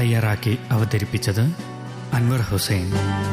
തയ്യാറാക്കി അവതരിപ്പിച്ചത് അൻവർ ഹുസൈൻ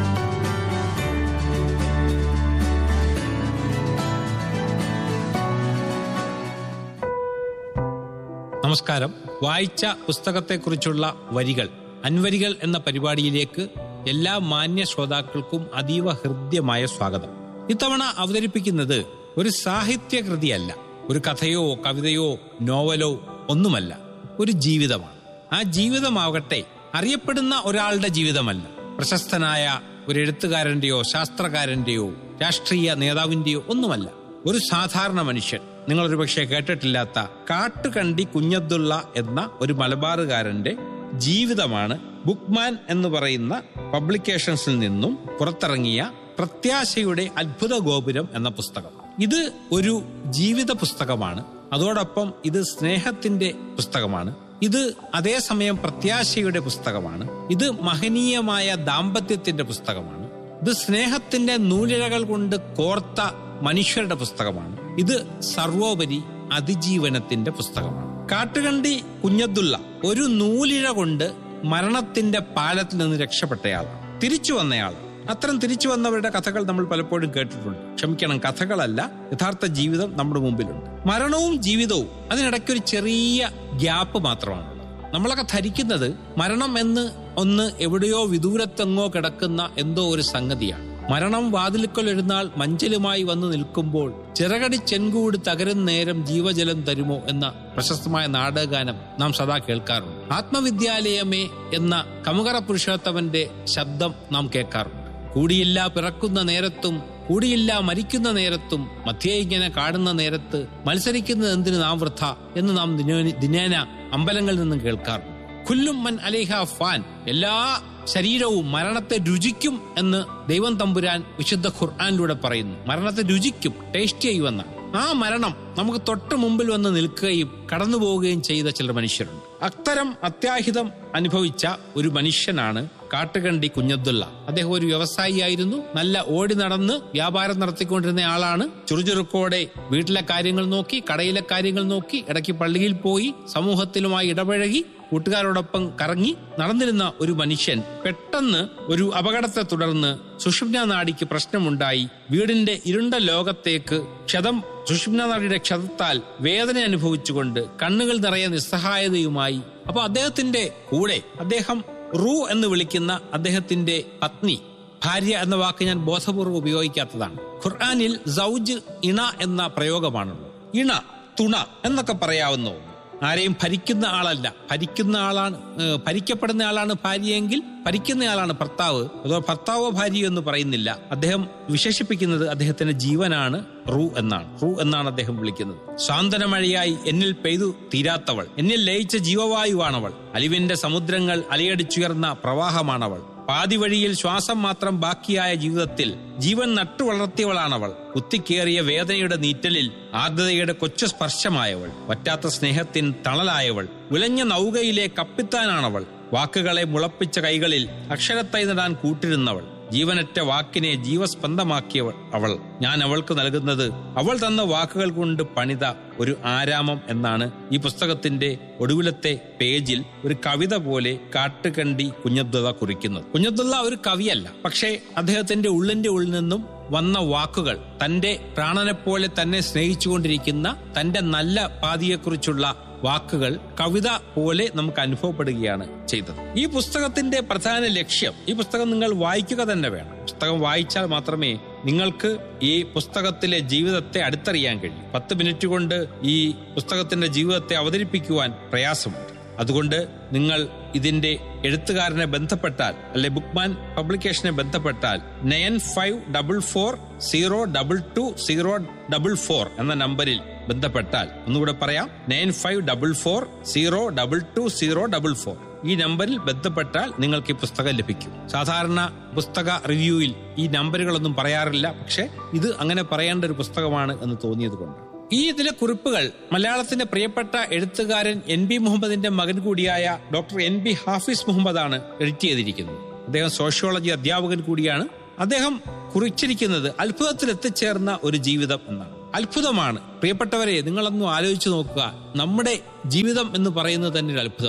നമസ്കാരം വായിച്ച പുസ്തകത്തെക്കുറിച്ചുള്ള വരികൾ അൻവരികൾ എന്ന പരിപാടിയിലേക്ക് എല്ലാ മാന്യ ശ്രോതാക്കൾക്കും അതീവ ഹൃദ്യമായ സ്വാഗതം ഇത്തവണ അവതരിപ്പിക്കുന്നത് ഒരു സാഹിത്യകൃതിയല്ല ഒരു കഥയോ കവിതയോ നോവലോ ഒന്നുമല്ല ഒരു ജീവിതമാണ് ആ ജീവിതമാവട്ടെ അറിയപ്പെടുന്ന ഒരാളുടെ ജീവിതമല്ല പ്രശസ്തനായ ഒരു എഴുത്തുകാരന്റെയോ ശാസ്ത്രകാരന്റെയോ രാഷ്ട്രീയ നേതാവിന്റെയോ ഒന്നുമല്ല ഒരു സാധാരണ മനുഷ്യൻ നിങ്ങൾ ഒരുപക്ഷെ കേട്ടിട്ടില്ലാത്ത കാട്ടുകണ്ടി കുഞ്ഞബ്ദുള്ള എന്ന ഒരു മലബാറുകാരന്റെ ജീവിതമാണ് ബുക്ക്മാൻ എന്ന് പറയുന്ന പബ്ലിക്കേഷൻസിൽ നിന്നും പുറത്തിറങ്ങിയ പ്രത്യാശയുടെ അത്ഭുത ഗോപുരം എന്ന പുസ്തകം ഇത് ഒരു ജീവിത പുസ്തകമാണ് അതോടൊപ്പം ഇത് സ്നേഹത്തിന്റെ പുസ്തകമാണ് ഇത് അതേസമയം പ്രത്യാശയുടെ പുസ്തകമാണ് ഇത് മഹനീയമായ ദാമ്പത്യത്തിന്റെ പുസ്തകമാണ് ഇത് സ്നേഹത്തിന്റെ നൂലിഴകൾ കൊണ്ട് കോർത്ത മനുഷ്യരുടെ പുസ്തകമാണ് ഇത് സർവോപരി അതിജീവനത്തിന്റെ പുസ്തകമാണ് കാട്ടുകണ്ടി കുഞ്ഞബ്ദുള്ള ഒരു നൂലിഴ കൊണ്ട് മരണത്തിന്റെ പാലത്തിൽ നിന്ന് രക്ഷപ്പെട്ടയാളാണ് തിരിച്ചു വന്നയാൾ അത്തരം തിരിച്ചു വന്നവരുടെ കഥകൾ നമ്മൾ പലപ്പോഴും കേട്ടിട്ടുണ്ട് ക്ഷമിക്കണം കഥകളല്ല യഥാർത്ഥ ജീവിതം നമ്മുടെ മുമ്പിലുണ്ട് മരണവും ജീവിതവും അതിനിടയ്ക്ക് ഒരു ചെറിയ ഗ്യാപ്പ് മാത്രമാണുള്ളത് നമ്മളൊക്കെ ധരിക്കുന്നത് മരണം എന്ന് ഒന്ന് എവിടെയോ വിദൂരത്തെങ്ങോ കിടക്കുന്ന എന്തോ ഒരു സംഗതിയാണ് മരണം വാതിലുക്കൾ എഴുന്നാൾ മഞ്ചലുമായി വന്നു നിൽക്കുമ്പോൾ ചിറകടി ചെൻകൂട് തകരും നേരം ജീവജലം തരുമോ എന്ന പ്രശസ്തമായ നാടകഗാനം നാം സദാ കേൾക്കാറുണ്ട് ആത്മവിദ്യാലയമേ എന്ന കമുകറ പുരുഷോത്തമന്റെ ശബ്ദം നാം കേൾക്കാറുണ്ട് കൂടിയില്ല പിറക്കുന്ന നേരത്തും കൂടിയില്ല മരിക്കുന്ന നേരത്തും മധ്യേ ഇങ്ങനെ കാണുന്ന നേരത്ത് മത്സരിക്കുന്നത് എന്തിന് നാം വൃഥ എന്ന് നാം ദിനേ- ദിനേന അമ്പലങ്ങളിൽ നിന്നും കേൾക്കാറുണ്ട് കുല്ലും മൻ അലിഹ ഫാൻ എല്ലാ ശരീരവും മരണത്തെ രുചിക്കും എന്ന് ദൈവം തമ്പുരാൻ വിശുദ്ധ ഖുർആാനിലൂടെ പറയുന്നു മരണത്തെ രുചിക്കും ടേസ്റ്റ് ചെയ്യുമെന്നാണ് ആ മരണം നമുക്ക് തൊട്ട് മുമ്പിൽ വന്ന് നിൽക്കുകയും കടന്നു പോവുകയും ചെയ്ത ചില മനുഷ്യരുണ്ട് അത്തരം അത്യാഹിതം അനുഭവിച്ച ഒരു മനുഷ്യനാണ് കാട്ടുകണ്ടി കുഞ്ഞബ്ദുള്ള അദ്ദേഹം ഒരു വ്യവസായിയായിരുന്നു നല്ല ഓടി നടന്ന് വ്യാപാരം നടത്തിക്കൊണ്ടിരുന്ന ആളാണ് ചുറുചുറുക്കോടെ വീട്ടിലെ കാര്യങ്ങൾ നോക്കി കടയിലെ കാര്യങ്ങൾ നോക്കി ഇടയ്ക്ക് പള്ളിയിൽ പോയി സമൂഹത്തിലുമായി ഇടപഴകി കൂട്ടുകാരോടൊപ്പം കറങ്ങി നടന്നിരുന്ന ഒരു മനുഷ്യൻ പെട്ടെന്ന് ഒരു അപകടത്തെ തുടർന്ന് സുഷുപ്ന നാടിക്ക് പ്രശ്നമുണ്ടായി വീടിന്റെ ഇരുണ്ട ലോകത്തേക്ക് ക്ഷതം സുഷുപ്ന നാടിയുടെ ക്ഷതത്താൽ വേദന അനുഭവിച്ചുകൊണ്ട് കണ്ണുകൾ നിറയെ നിസ്സഹായതയുമായി അപ്പൊ അദ്ദേഹത്തിന്റെ കൂടെ അദ്ദേഹം റൂ എന്ന് വിളിക്കുന്ന അദ്ദേഹത്തിന്റെ പത്നി ഭാര്യ എന്ന വാക്ക് ഞാൻ ബോധപൂർവ്വം ഉപയോഗിക്കാത്തതാണ് ഖുർആാനിൽ സൗജ് ഇണ എന്ന പ്രയോഗമാണുള്ളത് ഇണ തുണ എന്നൊക്കെ പറയാവുന്ന ഒന്ന് ആരെയും ഭരിക്കുന്ന ആളല്ല ഭരിക്കുന്ന ആളാണ് ഏഹ്, ഭരിക്കപ്പെടുന്ന ആളാണ് ഭാര്യയെങ്കിൽ ഭരിക്കുന്ന ആളാണ് ഭർത്താവ് അതോ ഭർത്താവോ ഭാര്യയോ എന്ന് പറയുന്നില്ല അദ്ദേഹം വിശേഷിപ്പിക്കുന്നത് അദ്ദേഹത്തിന്റെ ജീവനാണ് റൂ എന്നാണ് റൂ എന്നാണ് അദ്ദേഹം വിളിക്കുന്നത് സാന്ത്വനമഴയായി എന്നിൽ പെയ്തു തീരാത്തവൾ എന്നിൽ ലയിച്ച ജീവവായുവാണവൾ അലിവിന്റെ സമുദ്രങ്ങൾ അലയടിച്ചുയർന്ന പ്രവാഹമാണവൾ പാതി വഴിയിൽ ശ്വാസം മാത്രം ബാക്കിയായ ജീവിതത്തിൽ ജീവൻ നട്ടുവളർത്തിയവളാണവൾ കുത്തിക്കേറിയ വേദനയുടെ നീറ്റലിൽ ആർദ്രതയുടെ കൊച്ചു സ്പർശമായവൾ വറ്റാത്ത സ്നേഹത്തിൻ തണലായവൾ ഉലഞ്ഞ നൗകയിലെ കപ്പിത്താനാണവൾ വാക്കുകളെ മുളപ്പിച്ച കൈകളിൽ അക്ഷരത്തൈ നടാൻ കൂട്ടിരുന്നവൾ ജീവനറ്റ വാക്കിനെ ജീവസ്പന്ദമാക്കിയവൾ അവൾ ഞാൻ അവൾക്ക് നൽകുന്നത് അവൾ തന്ന വാക്കുകൾ കൊണ്ട് പണിത ഒരു ആരാമം എന്നാണ് ഈ പുസ്തകത്തിന്റെ ഒടുവിലത്തെ പേജിൽ ഒരു കവിത പോലെ കാട്ടുകണ്ടി കുഞ്ഞബ്ദുള്ള കുറിക്കുന്നത് കുഞ്ഞബ്ദുള്ള ഒരു കവിയല്ല പക്ഷേ അദ്ദേഹത്തിന്റെ ഉള്ളിന്റെ ഉള്ളിൽ നിന്നും വന്ന വാക്കുകൾ തന്റെ പ്രാണനെപ്പോലെ തന്നെ സ്നേഹിച്ചുകൊണ്ടിരിക്കുന്ന തന്റെ നല്ല പാതിയെക്കുറിച്ചുള്ള വാക്കുകൾ കവിത പോലെ നമുക്ക് അനുഭവപ്പെടുകയാണ് ചെയ്തത് ഈ പുസ്തകത്തിന്റെ പ്രധാന ലക്ഷ്യം ഈ പുസ്തകം നിങ്ങൾ വായിക്കുക തന്നെ വേണം പുസ്തകം വായിച്ചാൽ മാത്രമേ നിങ്ങൾക്ക് ഈ പുസ്തകത്തിലെ ജീവിതത്തെ അടുത്തറിയാൻ കഴിയൂ പത്ത് മിനിറ്റ് കൊണ്ട് ഈ പുസ്തകത്തിന്റെ ജീവിതത്തെ അവതരിപ്പിക്കുവാൻ പ്രയാസമുണ്ട് അതുകൊണ്ട് നിങ്ങൾ ഇതിന്റെ എഴുത്തുകാരനെ ബന്ധപ്പെട്ടാൽ അല്ലെ ബുക്ക്മാൻ പബ്ലിക്കേഷനെ ബന്ധപ്പെട്ടാൽ nine five double four zero double two zero double four എന്ന നമ്പറിൽ ബന്ധപ്പെട്ടാൽ ഒന്നുകൂടെ പറയാം nine five double four zero double two zero double four ഈ നമ്പറിൽ ബന്ധപ്പെട്ടാൽ നിങ്ങൾക്ക് ഈ പുസ്തകം ലഭിക്കും സാധാരണ പുസ്തക റിവ്യൂവിൽ ഈ നമ്പറുകളൊന്നും പറയാറില്ല പക്ഷെ ഇത് അങ്ങനെ പറയേണ്ട ഒരു പുസ്തകമാണ് എന്ന് തോന്നിയത് കൊണ്ട് ഈ ഇതിലെ കുറിപ്പുകൾ മലയാളത്തിന്റെ പ്രിയപ്പെട്ട എഴുത്തുകാരൻ എൻ ബി മുഹമ്മദിന്റെ മകൻ കൂടിയായ ഡോക്ടർ എൻ ബി ഹാഫിസ് മുഹമ്മദാണ് എഡിറ്റ് ചെയ്തിരിക്കുന്നത് അദ്ദേഹം സോഷ്യോളജി അധ്യാപകൻ കൂടിയാണ് അദ്ദേഹം കുറിച്ചിരിക്കുന്നത് അത്ഭുതത്തിൽ എത്തിച്ചേർന്ന ഒരു ജീവിതം എന്നാണ് അത്ഭുതമാണ് പ്രിയപ്പെട്ടവരെ നിങ്ങളൊന്ന് ആലോചിച്ചു നോക്കുക നമ്മുടെ ജീവിതം എന്ന് പറയുന്നത് തന്നെ ഒരു അത്ഭുതമാണ്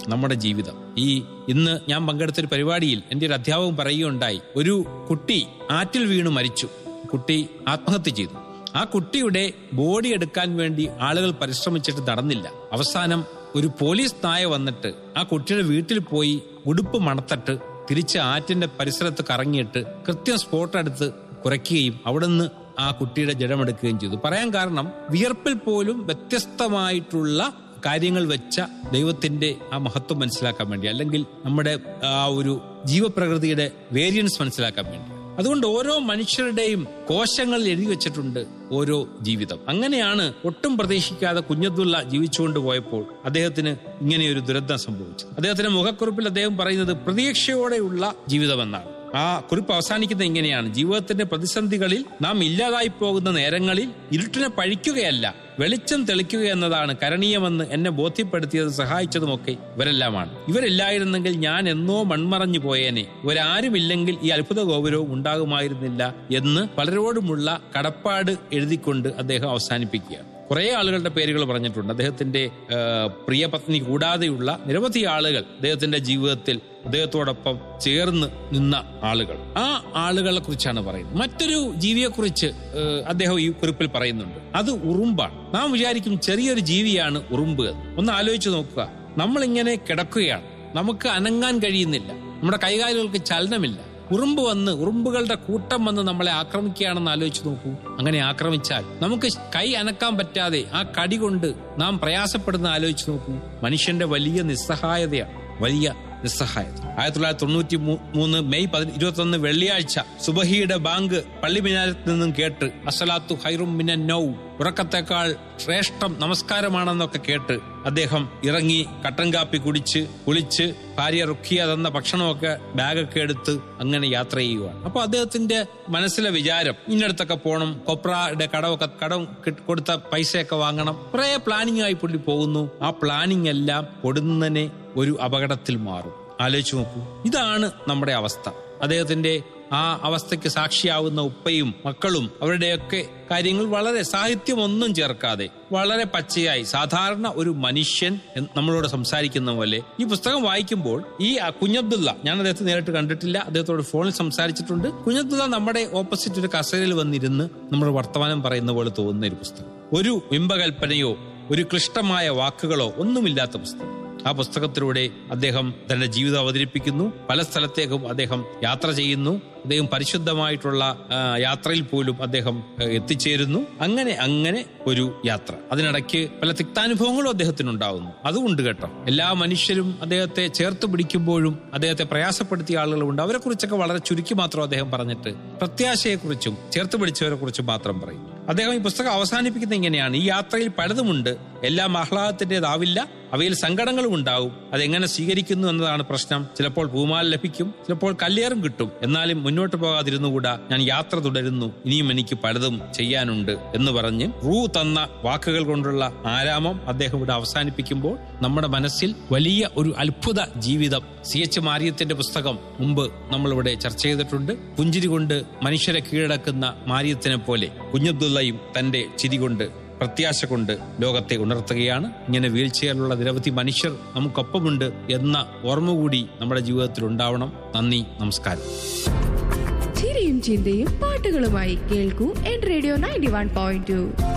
നമ്മുടെ ജീവിതം ഈ ഇന്ന് ഞാൻ പങ്കെടുത്തൊരു പരിപാടിയിൽ എൻ്റെ ഒരു അധ്യാപകൻ പറയുകയുണ്ടായി ഒരു കുട്ടി ആറ്റിൽ വീണു മരിച്ചു കുട്ടി ആത്മഹത്യ ചെയ്തു ആ കുട്ടിയുടെ ബോഡി എടുക്കാൻ വേണ്ടി ആളുകൾ പരിശ്രമിച്ചിട്ട് നടന്നില്ല അവസാനം ഒരു പോലീസ് നായ വന്നിട്ട് ആ കുട്ടിയുടെ വീട്ടിൽ പോയി ഉടുപ്പ് മണത്തിട്ട് തിരിച്ച് ആറ്റിന്റെ പരിസരത്ത് കറങ്ങിയിട്ട് കൃത്യം സ്പോട്ട് എടുത്ത് കുറയ്ക്കുകയും അവിടുന്ന് ആ കുട്ടിയുടെ ജഡമെടുക്കുകയും ചെയ്തു പറയാൻ കാരണം വിയർപ്പിൽ പോലും വ്യത്യസ്തമായിട്ടുള്ള കാര്യങ്ങൾ വെച്ച ദൈവത്തിന്റെ ആ മഹത്വം മനസ്സിലാക്കാൻ വേണ്ടി അല്ലെങ്കിൽ നമ്മുടെ ആ ഒരു ജീവപ്രകൃതിയുടെ വേരിയൻസ് മനസ്സിലാക്കാൻ വേണ്ടി അതുകൊണ്ട് ഓരോ മനുഷ്യരുടെയും കോശങ്ങളിൽ എഴുതി വെച്ചിട്ടുണ്ട് ഓരോ ജീവിതം അങ്ങനെയാണ് ഒട്ടും പ്രതീക്ഷിക്കാതെ കുഞ്ഞബ്ദുള്ള ജീവിച്ചുകൊണ്ട് പോയപ്പോൾ അദ്ദേഹത്തിന് ഇങ്ങനെയൊരു ദുരന്തം സംഭവിച്ചു അദ്ദേഹത്തിന്റെ മുഖക്കുറിപ്പിൽ അദ്ദേഹം പറയുന്നത് പ്രതീക്ഷയോടെയുള്ള ജീവിതമെന്നാണ് ആ കുറിപ്പ് അവസാനിക്കുന്നത് ഇങ്ങനെയാണ് ജീവിതത്തിന്റെ പ്രതിസന്ധികളിൽ നാം ഇല്ലാതായി പോകുന്ന നേരങ്ങളിൽ ഇരുട്ടിനെ പഴിക്കുകയല്ല വെളിച്ചം തെളിക്കുക എന്നതാണ് കരണീയമെന്ന് എന്നെ ബോധ്യപ്പെടുത്തിയത് സഹായിച്ചതുമൊക്കെ ഇവരെല്ലാമാണ് ഇവരില്ലായിരുന്നെങ്കിൽ ഞാൻ എന്നോ മൺമറഞ്ഞു പോയേനെ ഇവരാരുമില്ലെങ്കിൽ ഈ അത്ഭുത ഗോപുരവും ഉണ്ടാകുമായിരുന്നില്ല എന്ന് പലരോടുമുള്ള കടപ്പാട് എഴുതിക്കൊണ്ട് അദ്ദേഹം അവസാനിപ്പിക്കുകയാണ് കുറെ ആളുകളുടെ പേരുകൾ പറഞ്ഞിട്ടുണ്ട് അദ്ദേഹത്തിന്റെ ആ, പ്രിയ പത്നി കൂടാതെയുള്ള നിരവധി ആളുകൾ അദ്ദേഹത്തിന്റെ ജീവിതത്തിൽ അദ്ദേഹത്തോടൊപ്പം ചേർന്ന് നിന്ന ആളുകൾ ആ ആളുകളെ കുറിച്ചാണ് പറയുന്നത് മറ്റൊരു ജീവിയെക്കുറിച്ച് ഏഹ്, അദ്ദേഹം ഈ കുറിപ്പിൽ പറയുന്നുണ്ട് അത് ഉറുമ്പാണ് നാം വിചാരിക്കും ചെറിയൊരു ജീവിയാണ് ഉറുമ്പ് എന്ന് ഒന്ന് ആലോചിച്ച് നോക്കുക നമ്മളിങ്ങനെ കിടക്കുകയാണ് നമുക്ക് അനങ്ങാൻ കഴിയുന്നില്ല നമ്മുടെ കൈകാലുകൾക്ക് ചലനമില്ല ഉറുമ്പ് വന്ന് ഉറുമ്പുകളുടെ കൂട്ടം വന്ന് നമ്മളെ ആക്രമിക്കുകയാണെന്ന് ആലോചിച്ച് നോക്കൂ അങ്ങനെ ആക്രമിച്ചാൽ നമുക്ക് കൈ അനക്കാൻ പറ്റാതെ ആ കടി കൊണ്ട് നാം പ്രയാസപ്പെടുന്ന ആലോചിച്ച് നോക്കൂ മനുഷ്യന്റെ വലിയ നിസ്സഹായതയാണ് വലിയ നിസ്സഹായത ആയിരത്തി തൊള്ളായിരത്തി തൊണ്ണൂറ്റി മൂന്ന് മെയ് ഇരുപത്തി ഒന്ന് വെള്ളിയാഴ്ച സുബഹിയുടെ ബാങ്ക് പള്ളി മിനാരത്തിൽ നിന്നും കേട്ട് അസലാത്തു ഹൈറും മിനൻ നൗ ഉറക്കത്തെക്കാൾ ശ്രേഷ്ഠം നമസ്കാരമാണെന്നൊക്കെ കേട്ട് അദ്ദേഹം ഇറങ്ങി കട്ടൻ കാപ്പി കുടിച്ച് കുളിച്ച് ഭാര്യ റുഖിയ തന്ന ഭക്ഷണമൊക്കെ ബാഗൊക്കെ എടുത്ത് അങ്ങനെ യാത്ര ചെയ്യുകയാണ് അപ്പൊ അദ്ദേഹത്തിന്റെ മനസ്സിലെ വിചാരം ഇന്നടത്തൊക്കെ പോകണം കൊപ്രയുടെ കടമൊക്കെ കടം കിട്ട് കൊടുത്ത പൈസയൊക്കെ വാങ്ങണം കുറെ പ്ലാനിങ് ആയി പുള്ളി പോകുന്നു ആ പ്ലാനിങ് എല്ലാം പൊടുന്നനെ ഒരു അപകടത്തിൽ മാറും ആലോചിച്ച് നോക്കൂ ഇതാണ് നമ്മുടെ അവസ്ഥ അദ്ദേഹത്തിന്റെ ആ അവസ്ഥയ്ക്ക് സാക്ഷിയാവുന്ന ഉപ്പയും മക്കളും അവരുടെയൊക്കെ കാര്യങ്ങൾ വളരെ സാഹിത്യം ഒന്നും ചേർക്കാതെ വളരെ പച്ചയായി സാധാരണ ഒരു മനുഷ്യൻ എന്ന് നമ്മളോട് സംസാരിക്കുന്ന പോലെ ഈ പുസ്തകം വായിക്കുമ്പോൾ ഈ ആ കുഞ്ഞബ്ദുള്ള ഞാൻ അദ്ദേഹത്തെ നേരിട്ട് കണ്ടിട്ടില്ല അദ്ദേഹത്തോട് ഫോണിൽ സംസാരിച്ചിട്ടുണ്ട് കുഞ്ഞബ്ദുള്ള നമ്മുടെ ഓപ്പോസിറ്റ് ഒരു കസേരയിൽ വന്നിരുന്ന് നമ്മൾ വർത്തമാനം പറയുന്ന പോലെ തോന്നുന്ന ഒരു പുസ്തകം ഒരു ബിംബകൽപ്പനയോ ഒരു ക്ലിഷ്ടമായ വാക്കുകളോ ഒന്നുമില്ലാത്ത പുസ്തകം ആ പുസ്തകത്തിലൂടെ അദ്ദേഹം തന്റെ ജീവിതം അവതരിപ്പിക്കുന്നു പല സ്ഥലത്തേക്കും അദ്ദേഹം യാത്ര ചെയ്യുന്നു അദ്ദേഹം പരിശുദ്ധമായിട്ടുള്ള ആ, യാത്രയിൽ പോലും അദ്ദേഹം ആ, എത്തിച്ചേരുന്നു അങ്ങനെ അങ്ങനെ ഒരു യാത്ര അതിനിടയ്ക്ക് പല തിക്താനുഭവങ്ങളും അദ്ദേഹത്തിനുണ്ടാവുന്നു അതുകൊണ്ട് കേട്ടോ എല്ലാ മനുഷ്യരും അദ്ദേഹത്തെ ചേർത്ത് പിടിക്കുമ്പോഴും അദ്ദേഹത്തെ പ്രയാസപ്പെടുത്തിയ ആളുകളുണ്ട് അവരെ കുറിച്ചൊക്കെ വളരെ ചുരുക്കി മാത്രം അദ്ദേഹം പറഞ്ഞിട്ട് പ്രത്യാശയെക്കുറിച്ചും ചേർത്ത് പിടിച്ചവരെ കുറിച്ചും മാത്രം പറയും അദ്ദേഹം ഈ പുസ്തകം അവസാനിപ്പിക്കുന്നത് ഇങ്ങനെയാണ് ഈ യാത്രയിൽ പലതുമുണ്ട് എല്ലാം ആഹ്ലാദത്തിൻ്റെതാവില്ല അവയിൽ സങ്കടങ്ങളും ഉണ്ടാവും അതെങ്ങനെ സ്വീകരിക്കുന്നു എന്നതാണ് പ്രശ്നം ചിലപ്പോൾ പൂമാല ലഭിക്കും ചിലപ്പോൾ കല്ലേറും കിട്ടും എന്നാലും മുന്നോട്ട് പോകാതിരുന്നുകൂടാ ഞാൻ യാത്ര തുടരുന്നു ഇനിയും എനിക്ക് പലതും ചെയ്യാനുണ്ട് എന്ന് പറഞ്ഞ് റൂ തന്ന വാക്കുകൾ കൊണ്ടുള്ള ആരാമം അദ്ദേഹം ഇവിടെ അവസാനിപ്പിക്കുമ്പോൾ നമ്മുടെ മനസ്സിൽ വലിയ ഒരു അത്ഭുത ജീവിതം സി എച്ച് മാരിയത്തിന്റെ പുസ്തകം മുമ്പ് നമ്മളിവിടെ ചർച്ച ചെയ്തിട്ടുണ്ട് പുഞ്ചിരി കൊണ്ട് മനുഷ്യരെ കീഴടക്കുന്ന മാരിയത്തിനെ പോലെ കുഞ്ഞബ്ദുള്ളയും തന്റെ ചിരി കൊണ്ട് പ്രത്യാശ കൊണ്ട് ലോകത്തെ ഉണർത്തുകയാണ് ഇങ്ങനെ വീൽ ചെയറിലുള്ള നിരവധി മനുഷ്യർ നമുക്കൊപ്പമുണ്ട് എന്ന ഓർമ്മ കൂടി നമ്മുടെ ജീവിതത്തിൽ ഉണ്ടാവണം നന്ദി നമസ്കാരം ചിരിയും ചിന്തയും പാട്ടുകളുമായി കേൾക്കൂ N radio ninety one point to